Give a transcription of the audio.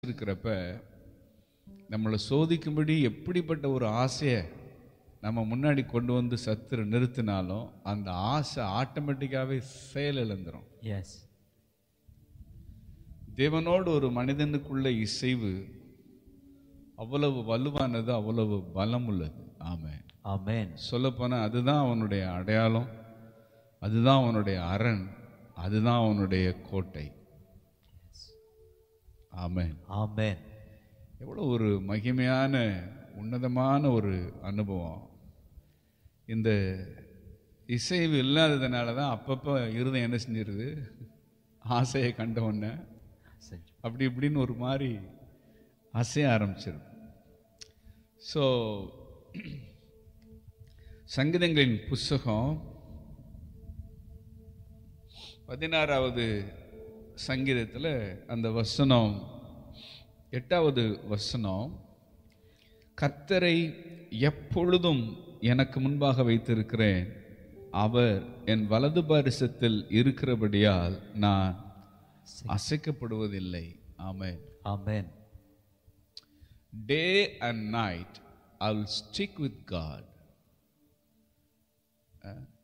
இருக்கிறப்ப நம்மளை சோதிக்கும்படி எப்படிப்பட்ட ஒரு ஆசையை நம்ம முன்னாடி கொண்டு வந்து சத்துரு நிறுத்தினாலும் அந்த ஆசை ஆட்டோமேட்டிக்காகவே செயல் இழந்துரும் Yes. தேவனோடு ஒரு மனிதனுக்குள்ள இசைவு அவ்வளவு வலுவானது அவ்வளவு பலம் உள்ளது ஆமென் Amen. சொல்லப்போனால் அதுதான் அவனுடைய அடையாளம் அதுதான் அவனுடைய அரண் அதுதான் அவனுடைய கோட்டை ஆமென் Amen. எவ்வளோ ஒரு மகிமையான உன்னதமான ஒரு அனுபவம் இந்த இசைவு இல்லாததுனால தான் அப்பப்போ இருதயம் என்ன செஞ்சிருது ஆசையை கண்ட உடனே செஞ்சு. அப்படி இப்படின்னு ஒரு மாதிரி அசைய ஆரம்பிச்சிருது ஸோ சங்கீதங்களின் புஸ்தகம் பதினாறாவது சங்கீதத்தில் அந்த வசனம் எட்டாவது வசனம் கர்த்தரை எப்பொழுதும் எனக்கு முன்பாக வைத்திருக்கிறேன் அவர் என் வலது பாரிசத்தில் இருக்கிறபடியால் நான் அசைக்கப்படுவதில்லை amen Amen. Day and night I will stick with God